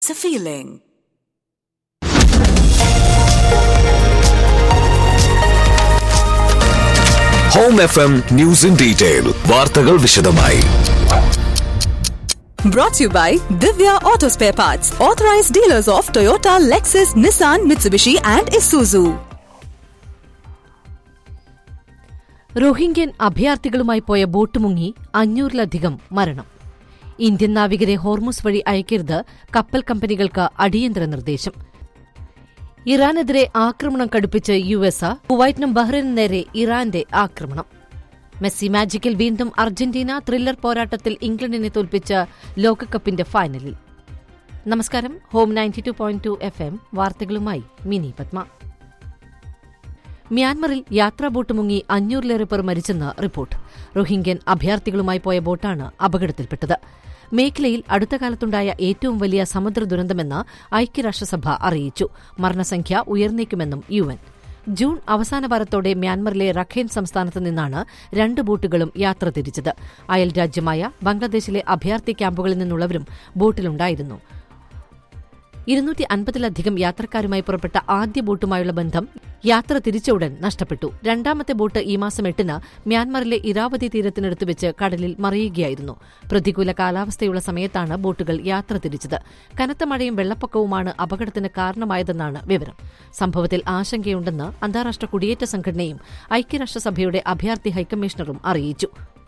It's a feeling. Home F M news in detail വാർത്തകൾ വിശദമായി Brought to you by Divya Auto Spare Parts, authorized dealers of Toyota, Lexus, Nissan, Mitsubishi, and Isuzu. റോഹിംഗ്യൻ അഭയാർത്ഥികളുമായി പോയ boat മുങ്ങി അഞ്ഞൂറിലധികം മരണം Indian നാവികരെ Hormuz വഴി അയക്കരുത് കപ്പൽ കമ്പനികൾക്ക് അടിയന്തര നിർദ്ദേശം ഇറാനെതിരെ ആക്രമണം കടുപ്പിച്ച് യു എസ് കുവൈറ്റിനും ബഹ്റൈനും നേരെ ഇറാന്റെ ആക്രമണം മെസ്സി മാജിക്കിൽ വീണ്ടും അർജന്റീന ത്രില്ലർ പോരാട്ടത്തിൽ ഇംഗ്ലണ്ടിനെ തോൽപ്പിച്ച് ലോകകപ്പിന്റെ ഫൈനലിൽ നമസ്കാരം home ninety two point two F M വാർത്തകളുമായി മിനി പത്മ മ്യാൻമറിൽ യാത്രാ ബോട്ട് മുങ്ങി അഞ്ഞൂറിലേറെ പേർ മരിച്ചെന്ന് റിപ്പോർട്ട് റോഹിംഗ്യൻ അഭയാർത്ഥികളുമായി പോയ ബോട്ടാണ് അപകടത്തിൽപ്പെട്ടത് മേഖലയിൽ അടുത്ത കാലത്തുണ്ടായ ഏറ്റവും വലിയ സമുദ്ര ദുരന്തമെന്ന് ഐക്യരാഷ്ട്രസഭ അറിയിച്ചു മരണസംഖ്യ ഉയർന്നേക്കുമെന്നും യു എൻ ജൂൺ അവസാന വാരത്തോടെ മ്യാൻമറിലെ റഖൈൻ സംസ്ഥാനത്ത് നിന്നാണ് രണ്ട് ബോട്ടുകളും യാത്ര തിരിച്ചത് അയൽരാജ്യമായ ബംഗ്ലാദേശിലെ അഭയാർത്ഥി ക്യാമ്പുകളിൽ നിന്നുള്ളവരും ബോട്ടിലുണ്ടായിരുന്നു ഇരുന്നൂറ്റി അൻപതിലധികം യാത്രക്കാരുമായി പുറപ്പെട്ട ആദ്യ ബോട്ടുമായുള്ള ബന്ധം യാത്ര തിരിച്ച ഉടൻ നഷ്ടപ്പെട്ടു രണ്ടാമത്തെ ബോട്ട് ഈ മാസം എട്ടിന് മ്യാൻമറിലെ ഇരാവതി തീരത്തിനടുത്ത് വെച്ച് കടലിൽ മറിയുകയായിരുന്നു പ്രതികൂല കാലാവസ്ഥയുള്ള സമയത്താണ് ബോട്ടുകൾ യാത്ര തിരിച്ചത് കനത്ത മഴയും വെള്ളപ്പൊക്കവുമാണ് അപകടത്തിന് കാരണമായതെന്നാണ് വിവരം സംഭവത്തിൽ ആശങ്കയുണ്ടെന്ന് അന്താരാഷ്ട്ര കുടിയേറ്റ സംഘടനയും ഐക്യരാഷ്ട്രസഭയുടെ അഭയാർത്ഥി ഹൈക്കമ്മീഷണറും അറിയിച്ചു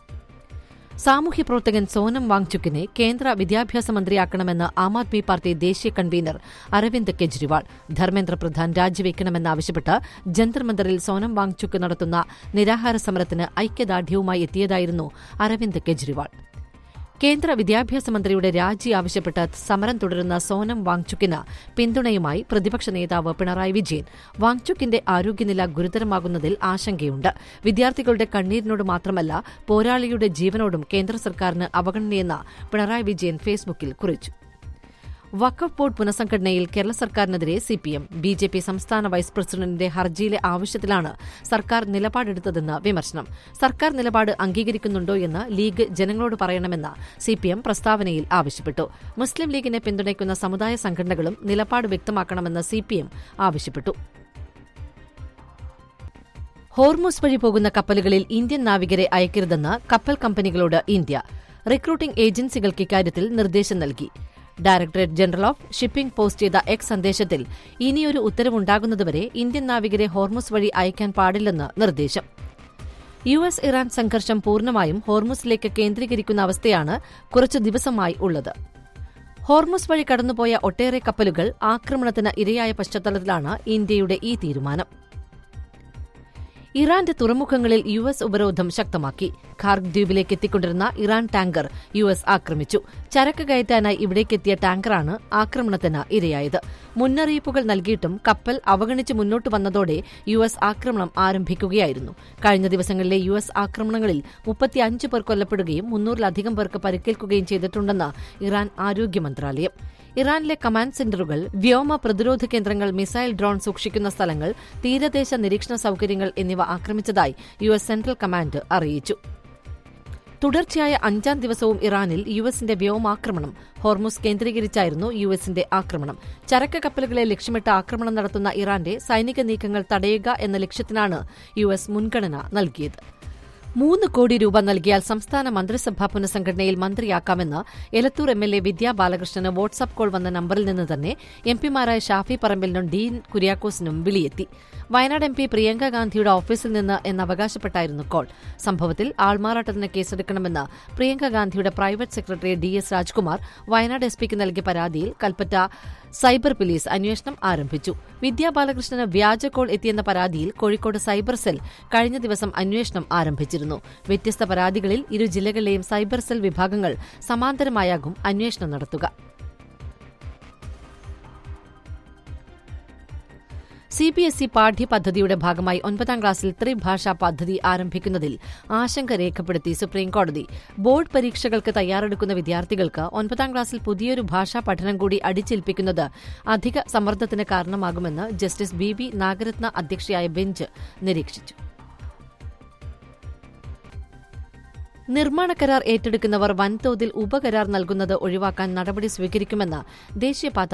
സാമൂഹ്യ പ്രവർത്തകൻ സോനം വാങ്ചുക്കിനെ കേന്ദ്ര വിദ്യാഭ്യാസ മന്ത്രിയാക്കണമെന്ന് ആം ആദ്മി പാർട്ടി ദേശീയ കൺവീനർ അരവിന്ദ് കെജ്രിവാൾ ധർമ്മേന്ദ്ര പ്രധാൻ രാജിവെക്കണമെന്നാവശ്യപ്പെട്ട് ജന്തർ മന്ദറിൽ സോനം വാങ്ചുക്ക് നടത്തുന്ന നിരാഹാര സമരത്തിന് ഐക്യദാർഢ്യവുമായി എത്തിയതായിരുന്നു അരവിന്ദ് കെജ്രിവാൾ കേന്ദ്ര വിദ്യാഭ്യാസ മന്ത്രിയുടെ രാജി ആവശ്യപ്പെട്ട് സമരം തുടരുന്ന സോനം വാങ്ചുക്കിന് പിന്തുണയുമായി പ്രതിപക്ഷ നേതാവ് പിണറായി വിജയൻ വാങ്ചുക്കിന്റെ ആരോഗ്യനില ഗുരുതരമാകുന്നതിൽ ആശങ്കയുണ്ട് വിദ്യാർത്ഥികളുടെ കണ്ണീരിനോട് മാത്രമല്ല പോരാളിയുടെ ജീവനോടും കേന്ദ്ര സർക്കാരിന് അവഗണനയെന്ന് പിണറായി വിജയൻ ഫേസ്ബുക്കിൽ കുറിച്ചു വഖഫ് ബോർഡ് പുനഃസംഘടനയിൽ കേരള സർക്കാരിനെതിരെ സിപിഎം ബി ജെ പി സംസ്ഥാന വൈസ് പ്രസിഡന്റിന്റെ ഹർജിയിലെ ആവശ്യത്തിലാണ് സർക്കാർ നിലപാടെടുത്തതെന്ന് വിമർശനം സർക്കാർ നിലപാട് അംഗീകരിക്കുന്നുണ്ടോ എന്ന് ലീഗ് ജനങ്ങളോട് പറയണമെന്ന് സിപിഎം പ്രസ്താവനയിൽ ആവശ്യപ്പെട്ടു മുസ്ലിം ലീഗിനെ പിന്തുണയ്ക്കുന്ന സമുദായ സംഘടനകളും നിലപാട് വ്യക്തമാക്കണമെന്ന് സിപിഎം ആവശ്യപ്പെട്ടു ഹോർമുസ് വഴി പോകുന്ന കപ്പലുകളിൽ ഇന്ത്യൻ നാവികരെ അയക്കരുതെന്ന് കപ്പൽ കമ്പനികളോട് ഇന്ത്യ റിക്രൂട്ടിംഗ് ഏജൻസികൾക്ക് ഇക്കാര്യത്തിൽ നിർദ്ദേശം നൽകി directorate general of shipping post ചെയ്ത എക്സ് സന്ദേശത്തിൽ ഇനിയൊരു ഉത്തരവുണ്ടാകുന്നതുവരെ ഇന്ത്യൻ നാവികരെ ഹോർമുസ് വഴി അയക്കാൻ പാടില്ലെന്ന് നിർദ്ദേശം യു എസ് ഇറാൻ സംഘർഷം പൂർണ്ണമായും ഹോർമുസിലേക്ക് കേന്ദ്രീകരിക്കുന്ന അവസ്ഥയാണ് കുറച്ചു ദിവസമായി ഉള്ളത് ഹോർമുസ് വഴി കടന്നുപോയ ഒട്ടേറെ കപ്പലുകൾ ആക്രമണത്തിന് ഇരയായ പശ്ചാത്തലത്തിലാണ് ഇന്ത്യയുടെ ഈ തീരുമാനം ഇറാന്റെ തുറമുഖങ്ങളിൽ യു എസ് ഉപരോധം ശക്തമാക്കി ഖാർഗ് ദ്വീപിലേക്ക് എത്തിക്കൊണ്ടിരുന്ന ഇറാൻ ടാങ്കർ യു എസ് ആക്രമിച്ചു ചരക്ക് കയറ്റാനായി ഇവിടേക്കെത്തിയ ടാങ്കറാണ് ആക്രമണത്തിന് ഇരയായത് മുന്നറിയിപ്പുകൾ നൽകിയിട്ടും കപ്പൽ അവഗണിച്ച് മുന്നോട്ട് വന്നതോടെ യു എസ് ആക്രമണം ആരംഭിക്കുകയായിരുന്നു കഴിഞ്ഞ ദിവസങ്ങളിലെ യു എസ് ആക്രമണങ്ങളിൽ മുപ്പത്തിയഞ്ച് പേർ കൊല്ലപ്പെടുകയും മുന്നൂറിലധികം പേർക്ക് പരിക്കേൽക്കുകയും ചെയ്തിട്ടുണ്ടെന്ന് ഇറാൻ ആരോഗ്യ മന്ത്രാലയം ഇറാനിലെ കമാൻഡ് സെന്ററുകൾ വ്യോമ പ്രതിരോധ കേന്ദ്രങ്ങൾ മിസൈൽ ഡ്രോൺ സൂക്ഷിക്കുന്ന സ്ഥലങ്ങൾ തീരദേശ നിരീക്ഷണ സൌകര്യങ്ങൾ എന്നിവ ആക്രമിച്ചതായി യു എസ് സെൻട്രൽ കമാൻഡ് അറിയിച്ചു തുടർച്ചയായ അഞ്ചാം ദിവസവും ഇറാനിൽ യു എസിന്റെ വ്യോമാക്രമണം ഹോർമുസ് കേന്ദ്രീകരിച്ചായിരുന്നു യു എസിന്റെ ആക്രമണം ചരക്ക് കപ്പലുകളെ ലക്ഷ്യമിട്ട് ആക്രമണം നടത്തുന്ന ഇറാന്റെ സൈനിക നീക്കങ്ങൾ തടയുക എന്ന ലക്ഷ്യത്തിനാണ് യു എസ് മുൻഗണന നൽകിയത് മൂന്ന് കോടി രൂപ നൽകിയാൽ സംസ്ഥാന മന്ത്രിസഭാ പുനഃസംഘടനയിൽ മന്ത്രിയാക്കാമെന്ന് Elathur M L A Vidya ബാലകൃഷ്ണന് വാട്സ്ആപ്പ് കോൾ വന്ന നമ്പറിൽ നിന്ന് തന്നെ എം പിമാരായ ഷാഫി പറമ്പിലിനും ഡീൻ കുര്യാക്കോസിനും വിളിയെത്തി വയനാട് എം പി പ്രിയങ്ക ഗാന്ധിയുടെ ഓഫീസിൽ നിന്ന് എന്ന് അവകാശപ്പെട്ടായിരുന്നു കോൾ സംഭവത്തിൽ ആൾമാറാട്ടത്തിന് കേസെടുക്കണമെന്ന് പ്രിയങ്ക ഗാന്ധിയുടെ private secretary D S Rajkumar Wayanad S പിക്ക് നൽകിയ പരാതിയിൽ കൽപ്പറ്റ സൈബർ പോലീസ് അന്വേഷണം ആരംഭിച്ചു വിദ്യാ ബാലകൃഷ്ണന് വ്യാജ കോൾ എത്തിയെന്ന പരാതിയിൽ കോഴിക്കോട് സൈബർ സെൽ കഴിഞ്ഞ ദിവസം അന്വേഷണം ആരംഭിച്ചിരുന്നു വ്യത്യസ്ത പരാതികളിൽ ഇരു ജില്ലകളിലെയും സൈബർ സെൽ വിഭാഗങ്ങൾ സമാന്തരമായാകും അന്വേഷണം നടത്തുക സി ബി എസ് ഇ പാഠ്യപദ്ധതിയുടെ ഭാഗമായി ഒൻപതാം ക്ലാസ്സിൽ ത്രിഭാഷാ പദ്ധതി ആരംഭിക്കുന്നതിൽ ആശങ്ക രേഖപ്പെടുത്തി സുപ്രീംകോടതി ബോർഡ് പരീക്ഷകൾക്ക് തയ്യാറെടുക്കുന്ന വിദ്യാർത്ഥികൾക്ക് ഒൻപതാം ക്ലാസ്സിൽ പുതിയൊരു ഭാഷാ പഠനം കൂടി അടിച്ചേൽപ്പിക്കുന്നത് അധിക സമ്മർദ്ദത്തിന് കാരണമാകുമെന്ന് ജസ്റ്റിസ് ബി വി നാഗരത്ന അധ്യക്ഷയായ ബെഞ്ച് നിരീക്ഷിച്ചു നിർമ്മാണ കരാർ ഏറ്റെടുക്കുന്നവർ വൻതോതിൽ ഉപകരാർ നൽകുന്നത് ഒഴിവാക്കാൻ നടപടി സ്വീകരിക്കുമെന്ന് ദേശീയപാത